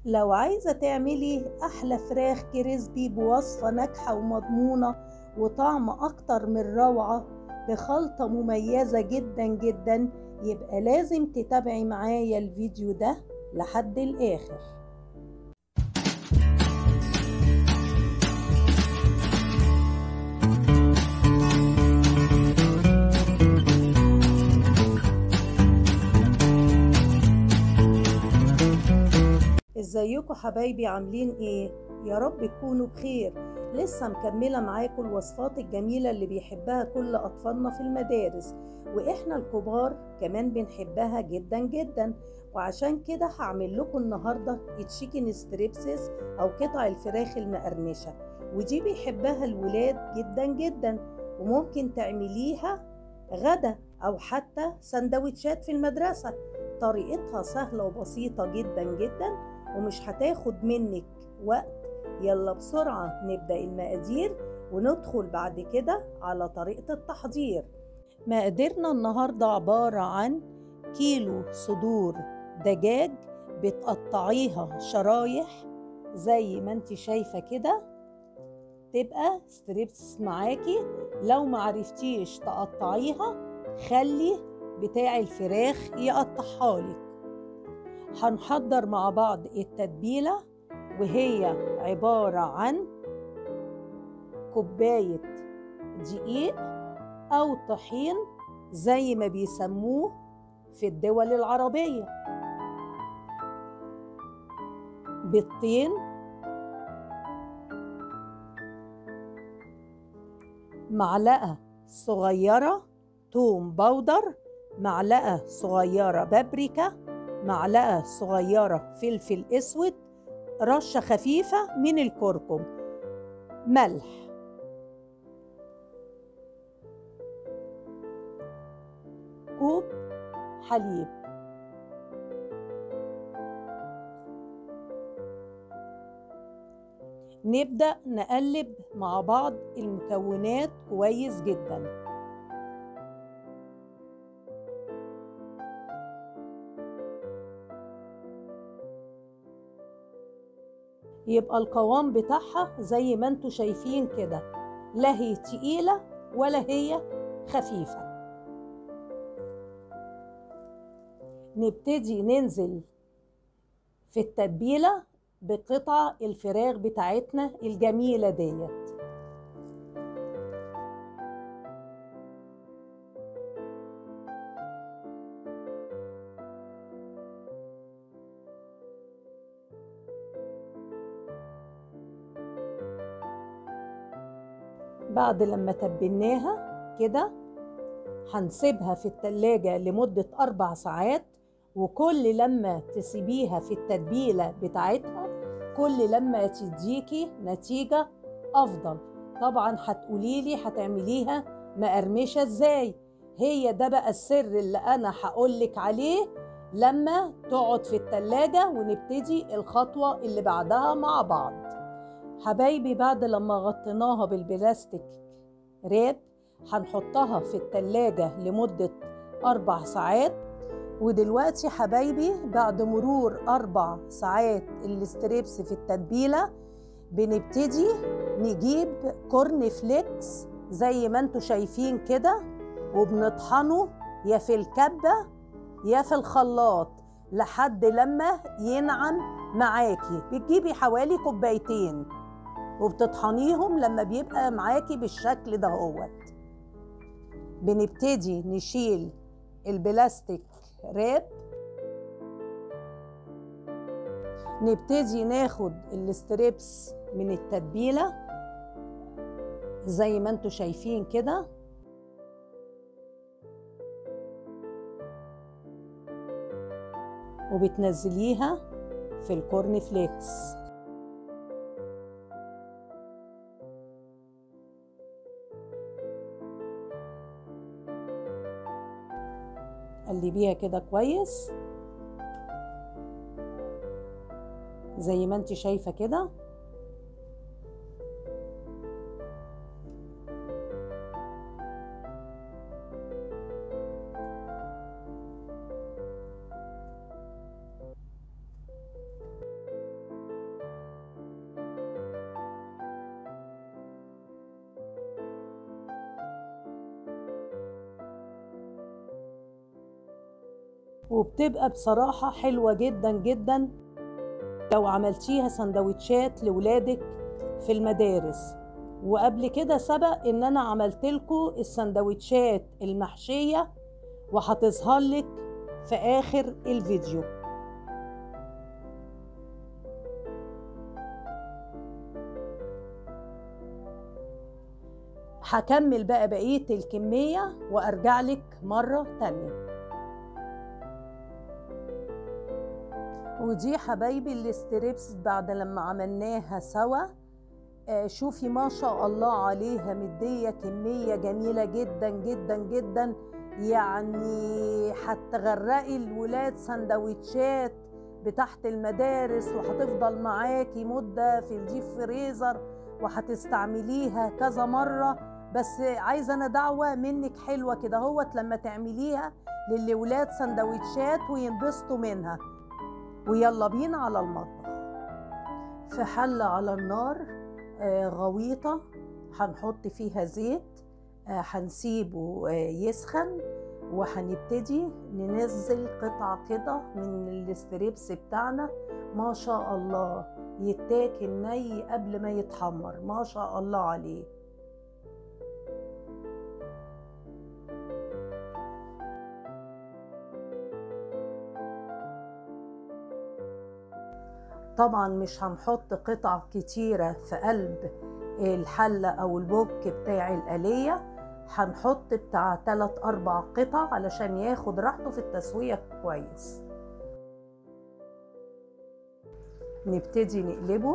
لو عايزة تعملي أحلى فراخ كريسبي بوصفة ناجحة ومضمونة وطعم أكتر من روعة بخلطة مميزة جدا جدا يبقى لازم تتابعي معايا الفيديو ده لحد الآخر ازيكم حبايبي عاملين ايه يا رب تكونوا بخير لسه مكمله معاكم الوصفات الجميله اللي بيحبها كل اطفالنا في المدارس واحنا الكبار كمان بنحبها جدا جدا وعشان كده هعمل لكم النهارده تشيكن ستريبسس او قطع الفراخ المقرمشه ودي بيحبها الولاد جدا جدا وممكن تعمليها غدا او حتى سندوتشات في المدرسه طريقتها سهله وبسيطه جدا جدا ومش هتاخد منك وقت يلا بسرعة نبدأ المقادير وندخل بعد كده على طريقة التحضير مقاديرنا النهاردة عبارة عن كيلو صدور دجاج بتقطعيها شرايح زي ما انت شايفة كده تبقى ستريبس معاكي لو معرفتيش تقطعيها خلي بتاع الفراخ يقطعها لك هنحضر مع بعض التتبيلة وهي عبارة عن كوباية دقيق أو طحين زي ما بيسموه في الدول العربية بيضتين معلقة صغيرة توم بودر معلقة صغيرة بابريكا معلقة صغيرة فلفل اسود رشة خفيفة من الكركم ملح كوب حليب نبدأ نقلب مع بعض المكونات كويس جداً يبقى القوام بتاعها زي ما انتوا شايفين كده لا هي تقيلة ولا هي خفيفة نبتدي ننزل في التتبيلة بقطع الفراخ بتاعتنا الجميلة ديت بعد لما تبلناها كده هنسيبها في التلاجة لمدة أربع ساعات وكل لما تسيبيها في التتبيلة بتاعتها كل لما تديكي نتيجة أفضل طبعا هتقوليلي هتعمليها مقرمشة ازاي هي ده بقى السر اللي أنا هقولك عليه لما تقعد في التلاجة ونبتدي الخطوة اللي بعدها مع بعض حبايبي بعد لما غطيناها بالبلاستيك راب هنحطها في التلاجة لمدة أربع ساعات ودلوقتي حبايبي بعد مرور أربع ساعات الاستريبس في التتبيلة بنبتدي نجيب كورن فليكس زي ما انتوا شايفين كده وبنطحنه يا في الكبة يا في الخلاط لحد لما ينعم معاكي بتجيبي حوالي كوبايتين وبتطحنيهم لما بيبقى معاكي بالشكل ده هوت بنبتدي نشيل البلاستيك راب نبتدي ناخد الستريبس من التتبيلة زي ما انتوا شايفين كده وبتنزليها في الكورن فليكس قلبيها كده كويس زي ما انت شايفه كده وبتبقى بصراحة حلوة جدا جدا لو عملتيها سندوتشات لولادك في المدارس وقبل كده سبق ان انا عملت لكم السندوتشات المحشية وهتظهر لك في اخر الفيديو هكمل بقى بقية الكمية وارجع لك مرة تانية ودي حبايبي الاستريبس بعد لما عملناها سوا آه شوفي ما شاء الله عليها مدية كمية جميلة جدا جدا جدا يعني هتغرقي الولاد سندوتشات بتحت المدارس وهتفضل معاكي مدة في الديب فريزر وهتستعمليها كذا مرة بس عايزة أنا دعوة منك حلوة كده هوت لما تعمليها للولاد سندوتشات وينبسطوا منها ويلا بينا على المطبخ في حلة على النار آه غويطة هنحط فيها زيت آه هنسيبه آه يسخن وهنبتدي ننزل قطعة كده من الاستريبس بتاعنا ما شاء الله يتاكل ني قبل ما يتحمر ما شاء الله عليه طبعا مش هنحط قطع كتيرة في قلب الحلة أو البوك بتاع الآلية هنحط بتاع تلات أربع قطع علشان ياخد راحته في التسوية كويس نبتدي نقلبه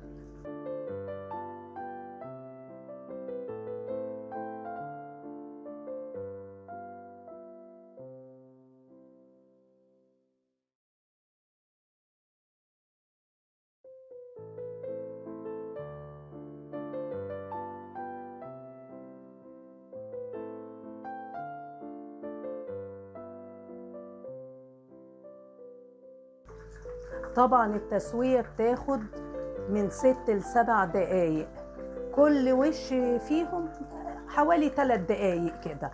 طبعا التسوية بتاخد من ست لسبع دقايق كل وش فيهم حوالي ثلاث دقايق كده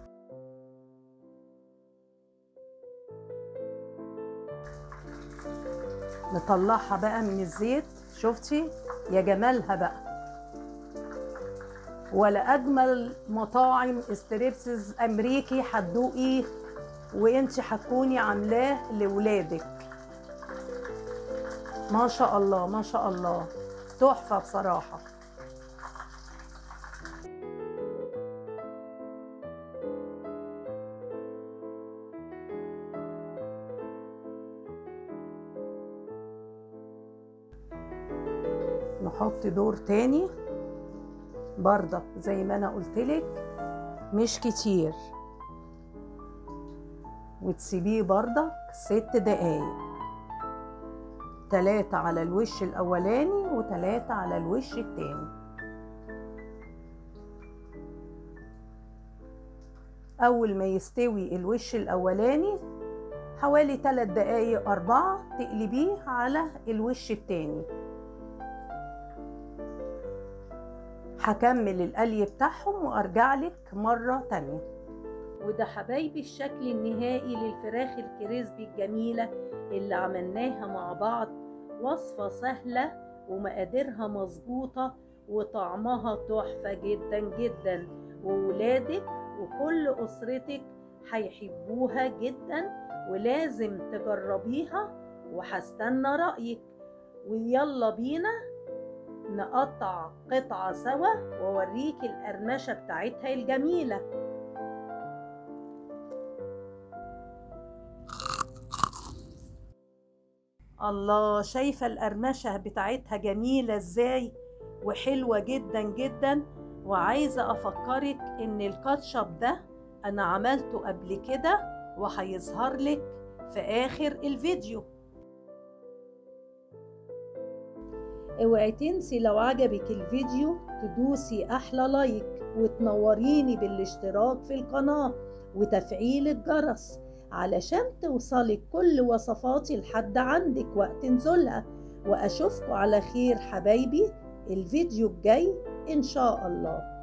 نطلعها بقى من الزيت شفتي يا جمالها بقى ولا اجمل مطاعم استريبسز امريكي هتدوقي وانت هتكوني عاملاه لاولادك ما شاء الله ما شاء الله تحفة بصراحة نحط دور تاني برضك زي ما انا قلتلك مش كتير وتسيبيه برضك ست دقايق تلاتة على الوش الأولاني وتلاتة على الوش التاني أول ما يستوي الوش الأولاني حوالي تلات دقايق أربعة تقلبيه على الوش التاني هكمل القلي بتاعهم وأرجع لك مرة تانية وده حبايبي الشكل النهائي للفراخ الكريسبي الجميلة اللي عملناها مع بعض وصفة سهلة ومقاديرها مظبوطة وطعمها تحفة جدا جدا وولادك وكل أسرتك هيحبوها جدا ولازم تجربيها وهستنى رأيك ويلا بينا نقطع قطعة سوا ووريك القرمشة بتاعتها الجميلة الله شايفة القرمشة بتاعتها جميلة ازاي وحلوة جدا جدا وعايزة أفكرك إن الكاتشب ده أنا عملته قبل كده وهيظهر لك في آخر الفيديو اوعي تنسي لو عجبك الفيديو تدوسي أحلى لايك وتنوريني بالاشتراك في القناة وتفعيل الجرس علشان توصلك كل وصفاتي لحد عندك وقت نزولها وأشوفكم على خير حبايبي الفيديو الجاي إن شاء الله